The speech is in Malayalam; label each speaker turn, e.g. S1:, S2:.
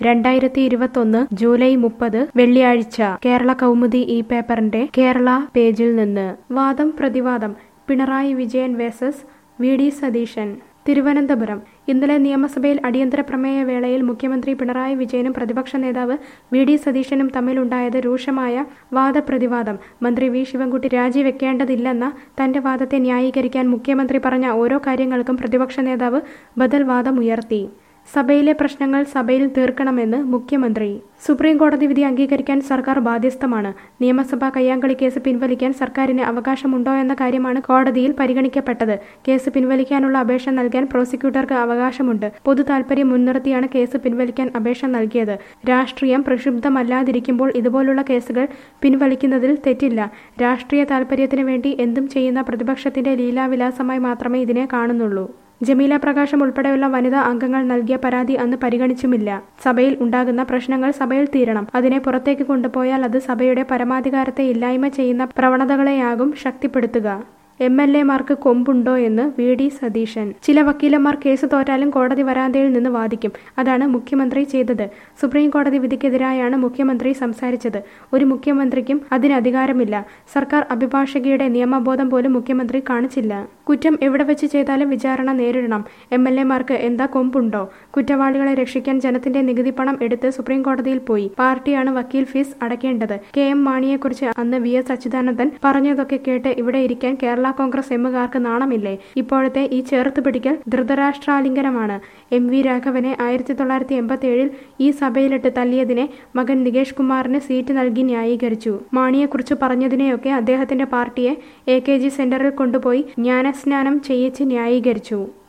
S1: രണ്ടായിരത്തി ഇരുപത്തൊന്ന് ജൂലൈ മുപ്പത് വെള്ളിയാഴ്ച കേരള കൗമുദി ഈ പേപ്പറിന്റെ കേരള പേജിൽ നിന്ന് വാദം പ്രതിവാദം Pinarayi Vijayan versus V D Satheesan Thiruvananthapuram ഇന്നലെ നിയമസഭയിൽ അടിയന്തര പ്രമേയ വേളയിൽ മുഖ്യമന്ത്രി പിണറായി വിജയനും പ്രതിപക്ഷ നേതാവ് വി ഡി സതീശനും തമ്മിലുണ്ടായത് രൂക്ഷമായ വാദപ്രതിവാദം മന്ത്രി വി ശിവൻകുട്ടി രാജിവെക്കേണ്ടതില്ലെന്ന തന്റെ വാദത്തെ ന്യായീകരിക്കാൻ മുഖ്യമന്ത്രി പറഞ്ഞ ഓരോ കാര്യങ്ങൾക്കും പ്രതിപക്ഷ നേതാവ് ബദൽ വാദം ഉയർത്തി സഭയിലെ പ്രശ്നങ്ങൾ സഭയിൽ തീർക്കണമെന്ന് മുഖ്യമന്ത്രി സുപ്രീം കോടതി വിധി അംഗീകരിക്കാൻ സർക്കാർ ബാധ്യസ്ഥമാണ് നിയമസഭാ കയ്യാങ്കളി കേസ് പിൻവലിക്കാൻ സർക്കാരിന് അവകാശമുണ്ടോ എന്ന കാര്യമാണ് കോടതിയിൽ പരിഗണിക്കപ്പെട്ടത് കേസ് പിൻവലിക്കാനുള്ള അപേക്ഷ നൽകാൻ പ്രോസിക്യൂട്ടർക്ക് അവകാശമുണ്ട് പൊതു താൽപര്യം മുൻനിർത്തിയാണ് കേസ് പിൻവലിക്കാൻ അപേക്ഷ നൽകിയത് രാഷ്ട്രീയം പ്രക്ഷുബ്ധമല്ലാതിരിക്കുമ്പോൾ ഇതുപോലുള്ള കേസുകൾ പിൻവലിക്കുന്നതിൽ തെറ്റില്ല രാഷ്ട്രീയ താൽപര്യത്തിന് വേണ്ടി എന്തും ചെയ്യുന്ന പ്രതിപക്ഷത്തിന്റെ ലീലാവിലാസമായി മാത്രമേ ഇതിനെ കാണുന്നുള്ളൂ ജമീല പ്രകാശം ഉൾപ്പെടെയുള്ള വനിതാ അംഗങ്ങൾ നൽകിയ പരാതി അന്ന് പരിഗണിച്ചുമില്ല സഭയിൽ ഉണ്ടാകുന്ന പ്രശ്നങ്ങൾ സഭയിൽ തീരണം അതിനെ പുറത്തേക്ക് കൊണ്ടുപോയാൽ അത് സഭയുടെ പരമാധികാരത്തെ ഇല്ലായ്മ ചെയ്യുന്ന പ്രവണതകളെയാകും ശക്തിപ്പെടുത്തുക എം എൽ എമാർക്ക് കൊമ്പുണ്ടോ എന്ന് വി ഡി സതീശൻ ചില വക്കീലന്മാർ കേസ് തോറ്റാലും കോടതി വരാന്തയിൽ നിന്ന് വാദിക്കും അതാണ് മുഖ്യമന്ത്രി ചെയ്തത് സുപ്രീം കോടതി വിധിക്കെതിരായാണ് മുഖ്യമന്ത്രി സംസാരിച്ചത് ഒരു മുഖ്യമന്ത്രിക്കും അതിന് അധികാരമില്ല സർക്കാർ അഭിഭാഷകയുടെ നിയമബോധം പോലും മുഖ്യമന്ത്രി കാണിച്ചില്ല കുറ്റം എവിടെ വെച്ച് ചെയ്താലും വിചാരണ നേരിടണം എം എൽ എമാർക്ക് എന്താ കൊമ്പുണ്ടോ കുറ്റവാളികളെ രക്ഷിക്കാൻ ജനത്തിന്റെ നികുതി പണം എടുത്ത് സുപ്രീം കോടതിയിൽ പോയി പാർട്ടിയാണ് വക്കീൽ ഫീസ് അടയ്ക്കേണ്ടത് കെ എം മാണിയെക്കുറിച്ച് അന്ന് വി എസ് അച്യുതാനന്ദൻ പറഞ്ഞതൊക്കെ കേട്ട് ഇവിടെ ഇരിക്കാൻ കേരള കോൺഗ്രസ് എമ്മുകാർക്ക് നാണമില്ലേ ഇപ്പോഴത്തെ ഈ ചേർത്ത് പിടിക്കൽ ധൃതരാഷ്ട്രാലിംഗനമാണ് എം വി രാഘവനെ ആയിരത്തി തൊള്ളായിരത്തി എൺപത്തി ഏഴിൽ ഈ സഭയിലിട്ട് തല്ലിയതിനെ മകൻ നികേഷ് കുമാറിന് സീറ്റ് നൽകി ന്യായീകരിച്ചു മാണിയെക്കുറിച്ച് പറഞ്ഞതിനെയൊക്കെ അദ്ദേഹത്തിന്റെ പാർട്ടിയെ എ കെ ജി സെന്ററിൽ കൊണ്ടുപോയി ജ്ഞാനസ്നാനം ചെയ്യിച്ച് ന്യായീകരിച്ചു